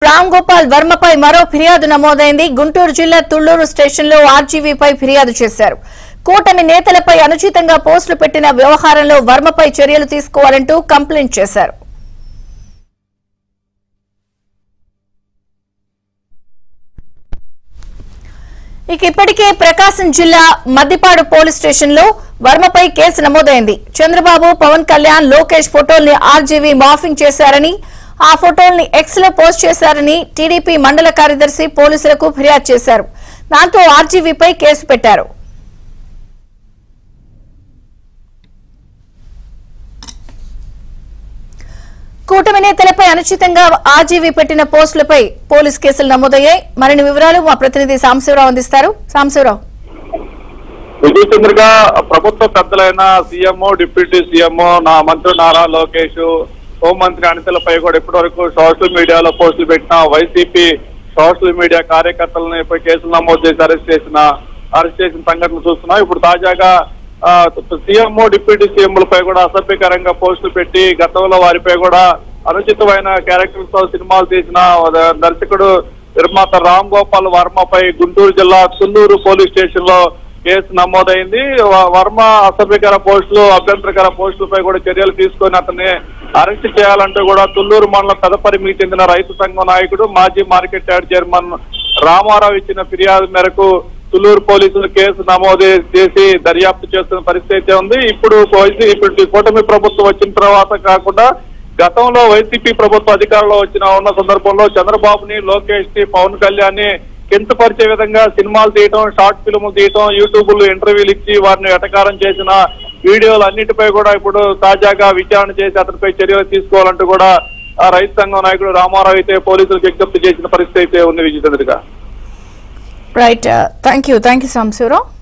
రామ్ గోపాల్ వర్మపై మరో ఫిర్యాదు నమోదైంది గుంటూరు జిల్లా తుళ్లూరు స్టేషన్లో ఆర్జీవీపై ఫిర్యాదు చేశారు కూటమి నేతలపై అనుచితంగా పోస్టులు పెట్టిన వ్యవహారంలో వర్మపై చర్యలు తీసుకోవాలంటూ కంప్లైంట్ చేశారు ఇక ఇప్పటికే ప్రకాశం జిల్లా మద్దిపాడు పోలీస్ స్టేషన్ లో వర్మపై కేసు నమోదైంది చంద్రబాబు పవన్ కళ్యాణ్ లోకేష్ ఫోటోల్ని ఆర్జీవీ మాఫింగ్ చేశారని ఆ ఫోటోల్ని ఎక్స్ లో పోస్ట్ చేశారని టీడీపీ మండల కార్యదర్శి పోలీసులకు ఫిర్యాదు చేశారు దాంతో ఆర్జీవీపై కేసు పెట్టారు కూటమి నేతలపై అనుచితంగా ఆర్జీవీ పెట్టిన పోస్టులపై పోలీస్ కేసులు నమోదయ్యాయి మరిన్ని వివరాలు మా ప్రతినిధి సాంబశివరావు అందిస్తారు సాంబశివరావు విజయ్ చంద్రగా ప్రభుత్వ పెద్దలైన సీఎం డిప్యూటీ సీఎం నా మంత్రి నారా లోకేష్ హోంమంత్రి అనితలపై కూడా ఇప్పటి వరకు సోషల్ మీడియాలో పోస్టులు పెట్టిన వైసీపీ సోషల్ మీడియా కార్యకర్తలని పై కేసులు నమోదు చేసి అరెస్ట్ చేసిన అరెస్ట్ చేసిన సంఘటనలు చూస్తున్నాం ఇప్పుడు తాజాగా సీఎం డిప్యూటీ సీఎంలపై కూడా అసభ్యకరంగా పోస్టులు పెట్టి గతంలో వారిపై కూడా అనుచితమైన క్యారెక్టర్స్ తో సినిమాలు తీసిన దర్శకుడు నిర్మాత రామ్ గోపాల్ వర్మపై గుంటూరు జిల్లా తుల్లూరు పోలీస్ స్టేషన్ లో కేసు నమోదైంది వ- వర్మ అసభ్యకర పోస్టులు అభ్యంతరకర పోస్టులపై కూడా చర్యలు తీసుకొని అతన్ని అరెస్ట్ చేయాలంటూ కూడా తుల్లూరు మండలం పెదపరిమికి చెందిన రైతు సంఘం నాయకుడు మాజీ మార్కెట్ యార్డ్ చైర్మన్ రామారావు ఇచ్చిన ఫిర్యాదు మేరకు తుల్లూరు పోలీసులు కేసు నమోదు చేసి దర్యాప్తు చేస్తున్న పరిస్థితి అయితే ఉంది ఇప్పుడు వైసీ- ఇప్పుడు కూటమి ప్రభుత్వం వచ్చిన తర్వాత కాకుండా గతంలో వైసీపీ ప్రభుత్వ అధికారంలో వచ్చిన ఉన్న సందర్భంలో చంద్రబాబుని లోకేష్ ని పవన్ కళ్యాణ్ ని కించపరిచే విధంగా సినిమాలు తీయటం షార్ట్ ఫిల్మ్ తీయటం యూట్యూబ్ లో ఇంటర్వ్యూలు ఇచ్చి వారిని ఎటకారం చేసిన వీడియోలు అన్నిటిపై కూడా ఇప్పుడు తాజాగా విచారణ చేసి అతనిపై చర్యలు తీసుకోవాలంటూ కూడా ఆ రైతు సంఘం నాయకుడు రామారావు అయితే పోలీసులకు విజ్ఞప్తి చేసిన పరిస్థితి అయితే ఉంది విజయచంద్రిగా right thank you thank you Sambasivarao